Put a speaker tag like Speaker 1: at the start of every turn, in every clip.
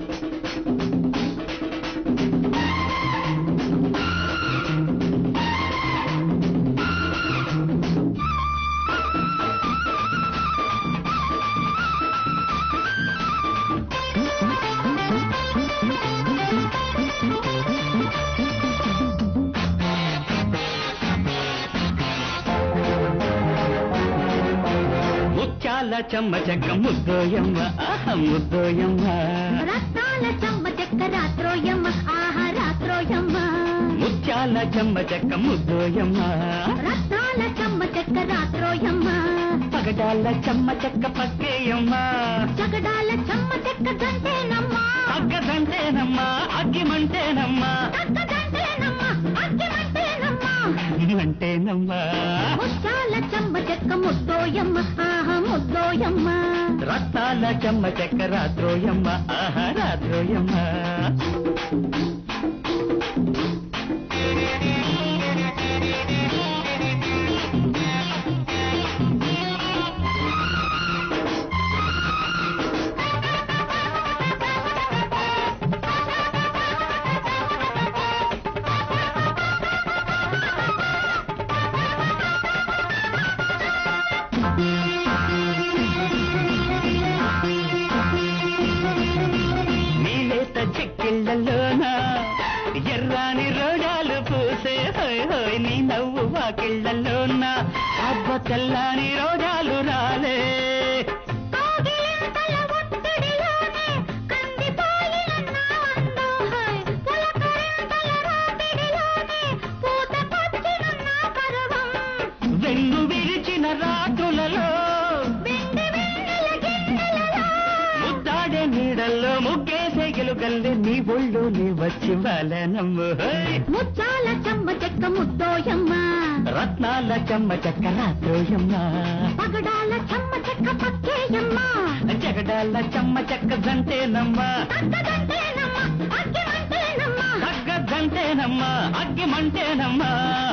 Speaker 1: ముత్యాల చెమ్మ చెక్క ముద్దోయమ్మ ఆహ ముద్దోయమ్మ
Speaker 2: రత్నాల చెమ్మ చెక్క రాత్రోయమ్మ ఆహా రాత్రోయమ్మ
Speaker 1: ముత్యాల చెమ్మ చెక్క ముద్దోయమ్మ
Speaker 2: రత్నాల చెమ్మ చెక్క రాత్రోయమ్మ
Speaker 1: పగడాల చెమ్మ చెక్క పక్కేయమ్మ
Speaker 2: జగడాల చెమ్మ చెక్క గంటేనమ్మ
Speaker 1: అగ్గదంటేనమ్మ అగ్గిమంటేనమ్మ
Speaker 2: అక్కదంటేనమ్మ అగ్గిమంటేనమ్మ
Speaker 1: అంటేనమ్మ
Speaker 2: ముత్యాల చెమ్మ చెక్క ముద్దోయమ్మ ఆహా ముద్దోయమ్మ
Speaker 1: రత్నాల చెమ్మ చెక్క రాత్రోయమ్మ ఆహ రాత్రోయమ్మ నీలేత చెక్కిళ్ళలోన ఎర్రాని రోజాలు పూసే హోయ్ హోయ్ నీ నవ్వు వాకిళ్ళలోన అబ్బ తెల్లాని రోజాలు రాలే
Speaker 2: కోగిలింతల ఒత్తిడిలోనే కందిపోయిన నా అందోహై పులకరింతల రాపిడిలోనే పూతకొచ్చిన నా పర్వం
Speaker 1: వెన్ను విరిచిన రాత్రులలో
Speaker 2: వెండి వెన్నెల గిన్నెలలో
Speaker 1: ముద్దాడే నీడల్లో ముగ్గేసే గెలుగల్లే నీ ఒళ్ళు నీ వచ్చి వాలనమ్ము హోయ్
Speaker 2: ముచ్చాల చెమ్మ చెక్క ముద్దోయమ్మ
Speaker 1: రత్నాల చెమ్మ చెక్క రాత్రోయమ్మ
Speaker 2: పగడాల చెమ్మ చెక్క పక్కేయమ్మ
Speaker 1: జగడాల చెమ్మ చెక్క జంటేనమ్మ
Speaker 2: తగ్గదంటేనమ్మ అగ్గిమంటేనమ్మ
Speaker 1: తగ్గదంటేనమ్మ అగ్గిమంటేనమ్మ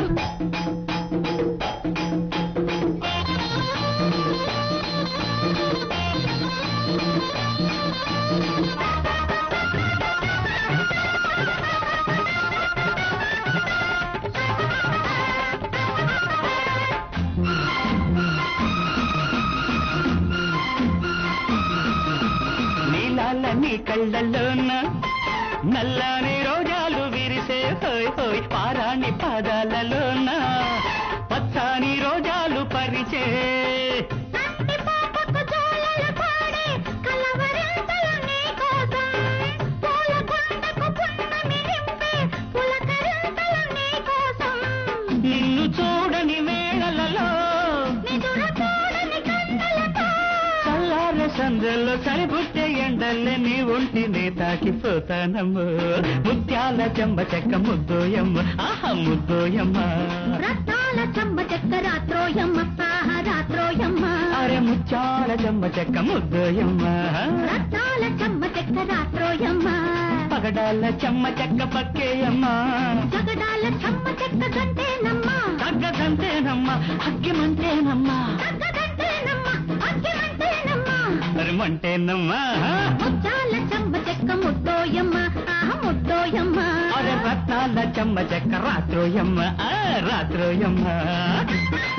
Speaker 1: నీలాల నీ కళ్ళల్లోన నల్లని రోజాలు విరిసే హోయ్ హోయ్ పారాణి పాదాలలోన పచ్చాని రోజాలు పరిచే
Speaker 2: కంటి పాపకు జోలలు పాడే కలవరింతలు నీ కోసం పూల కొండకు పున్నమి నింపే పులకరింతలు నీ కోసం
Speaker 1: నిన్ను చూడని వేళలలో
Speaker 2: నిదుర చూడని కన్నులతో
Speaker 1: చల్లార సందల్లో సరిపుట్టే ఎండల్లే నీ ఒంటిని తాకిపోతానమ్ము ముత్యాల చెంబ చెక్క ముద్దోయమ్మ ఆహా ముద్దోయమ్మ
Speaker 2: రత్నాల చెమ్మ చెక్క రాత్రోయమ్మ ఆహా రాత్రోయమ్మ
Speaker 1: అరే ముత్యాల చెంబ చెక్క ముద్దోయమ్మ
Speaker 2: రత్నాల చెమ్మ చెక్క రాత్రోయమ్మ
Speaker 1: పగడాల చెమ్మ చెక్క పక్కేయమ్మ
Speaker 2: జగడాల చెమ్మ చెక్క గంటేనమ్మ
Speaker 1: తగ్గదంటేనమ్మ అగ్గిమంటేనమ్మ
Speaker 2: తగ్గదంటేనమ్మ అగ్గిమంటేనమ్మ
Speaker 1: మరి మంటేనమ్మా
Speaker 2: ముచ్చాల చెమ్మ చెక్క ముద్దోయమ్మ ఆహా ముద్దోయమ్మ
Speaker 1: అరే రత్నాల చెమ్మ చెక్క రాత్రోయమ్మ ఆ రాత్రోయమ్మ